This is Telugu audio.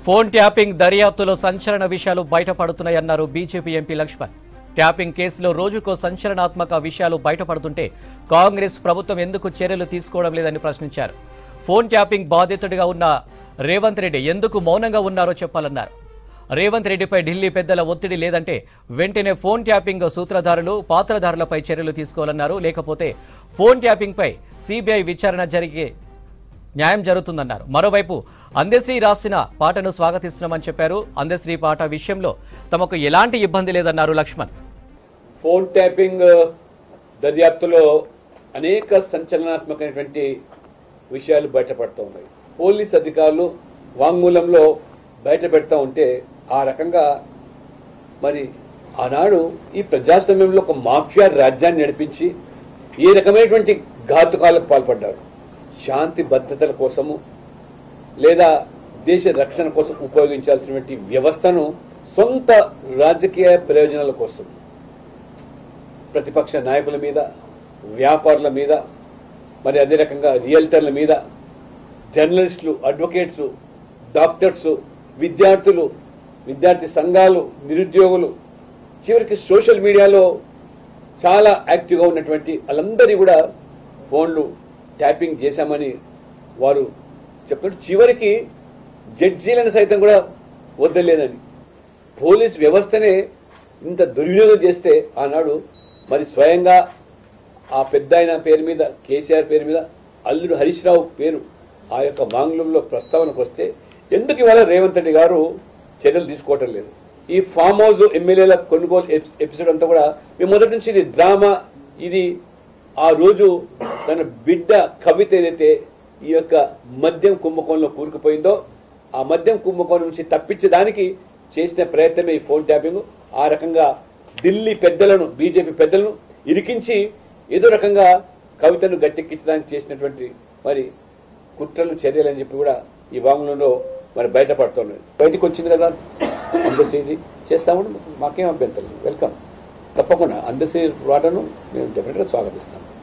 ఫోన్ ట్యాపింగ్ దర్యాప్తులో సంచలన విషయాలు బయటపడుతున్నాయన్నారు బీజేపీ ఎంపీ లక్ష్మణ్ ట్యాపింగ్ కేసులో రోజుకో సంచలనాత్మక విషయాలు బయటపడుతుంటే కాంగ్రెస్ ప్రభుత్వం ఎందుకు చర్యలు తీసుకోవడం లేదని ప్రశ్నించారు ఫోన్ ట్యాపింగ్ బాధితుడిగా ఉన్న రేవంత్ రెడ్డి ఎందుకు మౌనంగా ఉన్నారో చెప్పాలన్నారు రేవంత్ రెడ్డిపై ఢిల్లీ పెద్దల ఒత్తిడి లేదంటే వెంటనే ఫోన్ ట్యాపింగ్ సూత్రధారులు పాత్రధారులపై చర్యలు తీసుకోవాలన్నారు లేకపోతే ఫోన్ ట్యాపింగ్పై సిబిఐ విచారణ జరిగే న్యాయం జరుగుతుందన్నారు మరోవైపు అందశ్రీ రాసిన పాటను స్వాగతిస్తున్నామని చెప్పారు అందశ్రీ పాట విషయంలో తమకు ఎలాంటి ఇబ్బంది లేదన్నారు లక్ష్మణ్ ఫోన్ ట్యాపింగ్ దర్యాప్తులో అనేక సంచలనాత్మకమైనటువంటి విషయాలు బయటపడుతూ ఉన్నాయి పోలీస్ అధికారులు వాంగ్మూలంలో బయట పెడతా ఉంటే ఆ రకంగా మరి ఆనాడు ఈ ప్రజాస్వామ్యంలో ఒక మాఫియా రాజ్యాన్ని నడిపించి ఏ రకమైనటువంటి ఘాతుకాలకు పాల్పడ్డారు శాంతి భద్రతల కోసము లేదా దేశ రక్షణ కోసం ఉపయోగించాల్సినటువంటి వ్యవస్థను సొంత రాజకీయ ప్రయోజనాల కోసం ప్రతిపక్ష నాయకుల మీద వ్యాపారుల మీద మరి అదే రకంగా రియల్టర్ల మీద జర్నలిస్టులు అడ్వకేట్స్ డాక్టర్స్ విద్యార్థులు విద్యార్థి సంఘాలు నిరుద్యోగులు చివరికి సోషల్ మీడియాలో చాలా యాక్టివ్గా ఉన్నటువంటి వాళ్ళందరి కూడా ఫోన్లు ట్యాపింగ్ చేశామని వారు చెప్తున్నారు చివరికి జడ్జీలను సైతం కూడా వద్దలేదని పోలీస్ వ్యవస్థనే ఇంత దుర్వినియోగం చేస్తే ఆనాడు మరి స్వయంగా ఆ పెద్ద ఆయన పేరు మీద కేసీఆర్ పేరు మీద అల్లుడు హరీష్ రావు పేరు ఆ యొక్క వాంగ్లంలో ప్రస్తావనకు వస్తే ఎందుకు ఇవాళ రేవంత్ రెడ్డి గారు చర్యలు తీసుకోవటం లేదు ఈ ఫామ్ హౌస్ ఎమ్మెల్యేల కొనుగోలు ఎపిస్- ఎపిసోడ్ అంతా కూడా మేము మొదటి నుంచి ఇది డ్రామా ఇది ఆ రోజు తన బిడ్డ కవిత ఏదైతే ఈ యొక్క మద్యం కుంభకోణంలో కూరుకుపోయిందో ఆ మద్యం కుంభకోణం నుంచి తప్పించడానికి చేసిన ప్రయత్నమే ఈ ఫోన్ ట్యాపింగ్ ఆ రకంగా ఢిల్లీ పెద్దలను బీజేపీ పెద్దలను ఇరికించి ఏదో రకంగా కవితను గట్టెక్కించడానికి చేసినటువంటి మరి కుట్రలు చర్యలు అని చెప్పి కూడా ఈ వాంగ్లంలో మరి బయటపడుతున్నది బయటకు వచ్చింది కదా అందసీ ఇది చేస్తామని మాకేం అభ్యంతరం లేదు. వెల్కమ్ తప్పకుండా అందసీ రాటను మేము డెఫినెట్గా స్వాగతిస్తాం